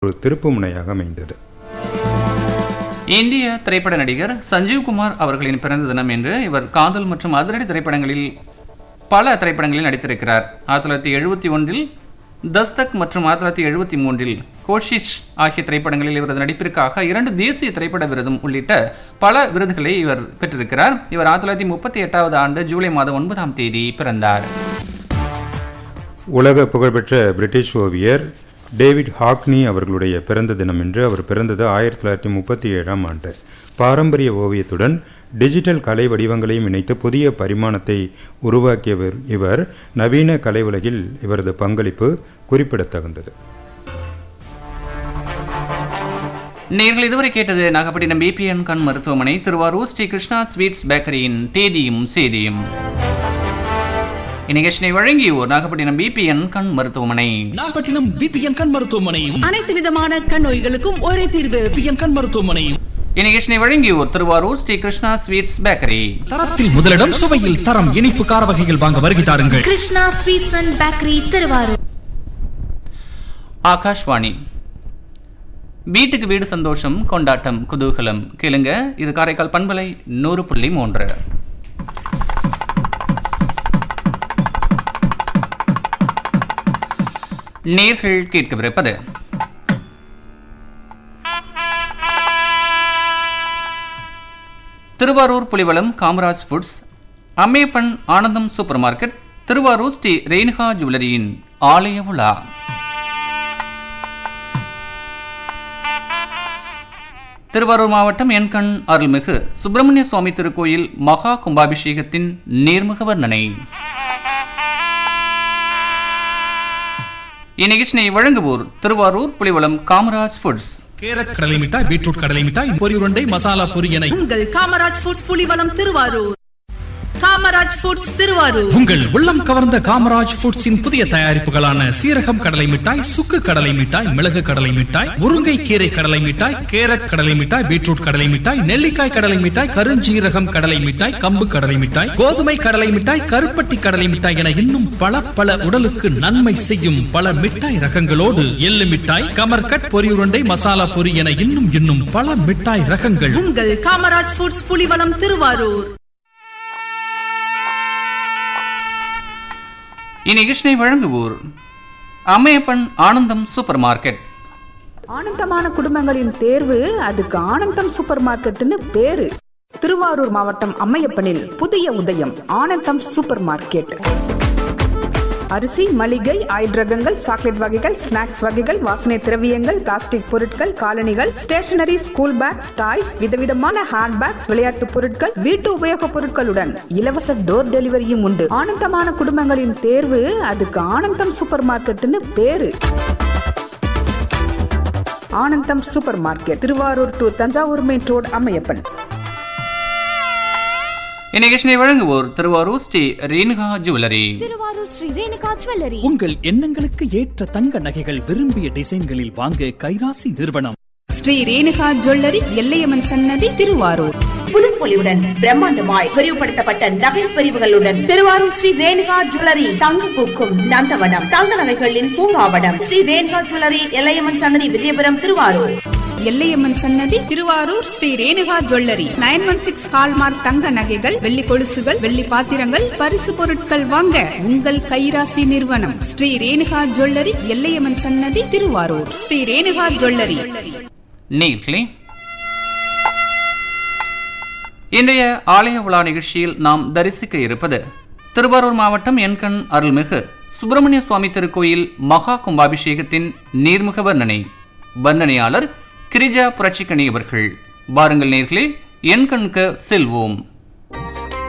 ஒரு திருப்புமுனையாக அமைந்தது இந்திய திரைப்பட நடிகர் சஞ்சீவ் குமார் அவர்களின் பிறந்த தினம் என்று இவர் காதல் மற்றும் அதிரடி திரைப்படங்களில் பல திரைப்படங்களில் நடித்திருக்கிறார் ஆயிரத்தி தொள்ளாயிரத்தி எழுபத்தி ஒன்றில் தஸ்தக் மற்றும் ஆயிரத்தி தொள்ளாயிரத்தி எழுபத்தி மூன்றில் கோஷிஷ் ஆகிய திரைப்படங்களில் இவரது நடிப்பிற்காக இரண்டு தேசிய திரைப்பட விருதும் உள்ளிட்ட பல விருதுகளை இவர் பெற்றிருக்கிறார் இவர் ஆயிரத்தி தொள்ளாயிரத்தி முப்பத்தி எட்டாவது ஆண்டு ஜூலை மாதம் ஒன்பதாம் தேதி பிறந்தார் உலக புகழ்பெற்ற பிரிட்டிஷ் ஓவியர் டேவிட் ஹாக்னி அவர்களுடைய பிறந்த தினம் என்று அவர் பிறந்தது ஆயிரத்தி தொள்ளாயிரத்தி முப்பத்தி ஏழாம் ஆண்டு பாரம்பரிய ஓவியத்துடன் டிஜிட்டல் கலை வடிவங்களையும் இணைத்து புதிய பரிமாணத்தை உருவாக்கியவர் இவர் நவீன கலை உலகில் இவரது பங்களிப்பு குறிப்பிடத்தகுந்தது நேர்கள் இதுவரை கேட்டது நாகப்பட்டினம் பிபிஎன் கண் மருத்துவமனை திருவாரூர் ஸ்ரீ கிருஷ்ணா ஸ்வீட்ஸ் பேக்கரியின் தேதியும் சேதியும் இந்நிகழ்ச்சியை வழங்கியோர் நாகப்பட்டினம் பிபிஎன் கண் மருத்துவமனை நாகப்பட்டினம் பிபிஎன் கண் மருத்துவமனை அனைத்து விதமான கண் நோய்களுக்கும் ஒரே தீர்வு பிபிஎன் கண் மருத்துவமனை இந்நிகழ்ச்சியை வழங்கியோர் திருவாரூர் ஸ்ரீ கிருஷ்ணா ஸ்வீட்ஸ் பேக்கரி தரத்தில் முதலிடம் சுவையில் தரம் இனிப்பு கார வகைகள் வாங்க வருகை தாருங்கள் Krishna sweets and bakery Thiruvarur Akashvani வீட்டுக்கு வீடு சந்தோஷம் கொண்டாட்டம் குதூகலம் கேளுங்க இது காரைக்கால் பண்பலை நூறு புள்ளி மூன்று நேர்கள் கேட்கவிருப்பது Thiruvarur Pulivalam Kamaraj foods Ammeppan Anandham super market Thiruvarur Sri Renuka ஜுவல்லரியின் ஆலய விழா திருவாரூர் மாவட்டம் என்கண் அருள்மிகு சுப்பிரமணிய சுவாமி திருக்கோயில் மகா கும்பாபிஷேகத்தின் நேர்முக வர்ணனை இந்நிகழ்ச்சியை வழங்குவோர் திருவாரூர் புலிவலம் காமராஜ் ஃபுட்ஸ் கேரட் கடலை மிட்டாய் பீட்ரூட் கடலை மிட்டாய் பொரி உருண்டை மசாலா பொரி என உங்கள் காமராஜ் ஃபுட்ஸ் புலிவலம் திருவாரூர் காமராஜ் ஃபுட்ஸ் திருவாரூர் உங்கள் உள்ளம் கவர்ந்த காமராஜ் ஃபுட்ஸின் புதிய தயாரிப்புகளான சீரகம் கடலை மிட்டாய் சுக்கு கடலை மிட்டாய் மிளகு கடலை மிட்டாய் முருங்கை கீரை கடலை மிட்டாய் கேரட் கடலை மிட்டாய் பீட்ரூட் கடலை மிட்டாய் நெல்லிக்காய் கடலை மிட்டாய் கருஞ்சீரகம் கடலை மிட்டாய் கம்பு கடலை மிட்டாய் கோதுமை கடலை மிட்டாய் கருப்பட்டி கடலை மிட்டாய் என இன்னும் பல பல உடலுக்கு நன்மை செய்யும் பல மிட்டாய் ரகங்களோடு எள்ளு மிட்டாய் கமர்கட் பொரி உருண்டை மசாலா பொரி என இன்னும் இன்னும் பல மிட்டாய் ரகங்கள் உங்கள் காமராஜ் ஃபுட்ஸ் புலிவலம் திருவாரூர் இந்நிகழ்ச்சியை வழங்குவோர் அம்மையப்பன் ஆனந்தம் சூப்பர் மார்க்கெட் ஆனந்தமான குடும்பங்களின் தேர்வு அதுக்கு ஆனந்தம் சூப்பர் மார்க்கெட்னு பேரு திருவாரூர் மாவட்டம் அம்மையப்பனில் புதிய உதயம் ஆனந்தம் சூப்பர் மார்க்கெட் அரிசி மளிகை ஆயில் ரகங்கள் சாக்லேட் வகைகள் ஸ்நாக்ஸ் வகைகள் வாசனை திரவியங்கள் பிளாஸ்டிக் பொருட்கள் காலணிகள் ஸ்டேஷனரி ஸ்கூல் பேக்ஸ் டாய்ஸ் விதவிதமான ஹேண்ட் பேக்ஸ் விளையாட்டு பொருட்கள் வீட்டு உபயோகப் பொருட்களுடன் இலவச டோர் டெலிவரியும் உண்டு ஆனந்தமான குடும்பங்களின் தேர்வு அதுக்கு ஆனந்தம் சூப்பர் மார்க்கெட்னு பேரு Anandham super market Thiruvarur to Thanjavur main road Ammaiyappan இந்நிகழ்ச்சியை வழங்குவோர் திருவாரூர் ஸ்ரீ ரேணுகா ஜுவல்லரி திருவாரூர் ஸ்ரீ ரேணுகா ஜுவல்லரி உங்கள் எண்ணங்களுக்கு ஏற்ற தங்க நகைகள் விரும்பிய டிசைன்களில் வாங்க கைராசி நிறுவனம் ஸ்ரீ ரேணுகா ஜுவல்லரி எல்லையம்மன் சன்னதி திருவாரூர் புதுப்பொலிவுடன் பிரம்மாண்டமாய் விரிவுபடுத்தப்பட்ட நகை பிரிவுகளுடன் திருவாரூர் ஸ்ரீ ரேணுகா ஜுவல்லரி தங்க பூக்கும் நந்தவனம் தங்க நகைகளின் பூங்காவனம் ஸ்ரீ ரேணுகா ஜுவல்லரி எல்லையம்மன் சன்னதி விஜயபுரம் திருவாரூர் எல்லையம்மன் சன்னதி Thiruvarur Sri Renuka jewellery nine one six hallmark தங்க நகைகள் வெள்ளி கொலுசுகள் வெள்ளி பாத்திரங்கள் பரிசு பொருட்கள் வாங்க உங்கள் கைராசி நிறுவனம் ஸ்ரீ ரேணுகா ஜுவல்லரி எல்லையம்மன் சன்னதி திருவாரூர் ஸ்ரீ ரேணுகா ஜுவல்லரி நேர்களே இன்றைய ஆலய விழா நிகழ்ச்சியில் நாம் தரிசிக்க இருப்பது திருவாரூர் மாவட்டம் என்கண் அருள்மிகு சுப்பிரமணிய சுவாமி திருக்கோயில் மகா கும்பாபிஷேகத்தின் நீர்முக வர்ணனை வர்ணனையாளர் கிரிஜா புரட்சிக்கணி அவர்கள் பாருங்கள் நேர்களே என்கண்க செல்வோம்